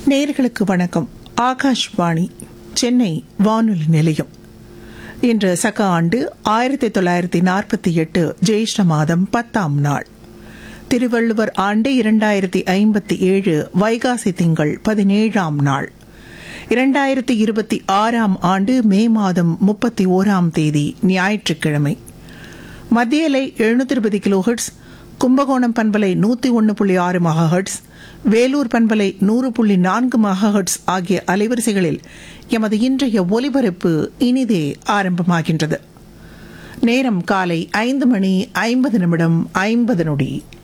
நேர்களுக்கு வணக்கம் ஆகாஷ்வாணி சென்னை வானொலி நிலையம் இன்று சக ஆண்டு ஆயிரத்தி தொள்ளாயிரத்தி நாற்பத்தி எட்டு ஜெயிஷ்ட மாதம் பத்தாம் நாள் திருவள்ளுவர் ஆண்டு இரண்டாயிரத்தி ஐம்பத்தி ஏழு வைகாசி திங்கள் பதினேழாம் நாள் இரண்டாயிரத்தி இருபத்தி ஆறாம் ஆண்டு மே மாதம் முப்பத்தி ஓராம் தேதி ஞாயிற்றுக்கிழமை மத்திய அலை எழுநூத்தி இருபது கிலோஹெட்ஸ் கும்பகோணம் பண்பலை நூத்தி ஒன்று புள்ளி ஆறு மகாஹெட்ஸ் வேலூர் பண்பலை நூறு புள்ளி நான்கு மகாஹெட்ஸ் ஆகிய அலைவரிசைகளில் எமது இன்றைய ஒலிபரப்பு இனிதே ஆரம்பமாகின்றது நேரம் காலை ஐந்து மணி ஐம்பது நிமிடம் ஐம்பது நொடி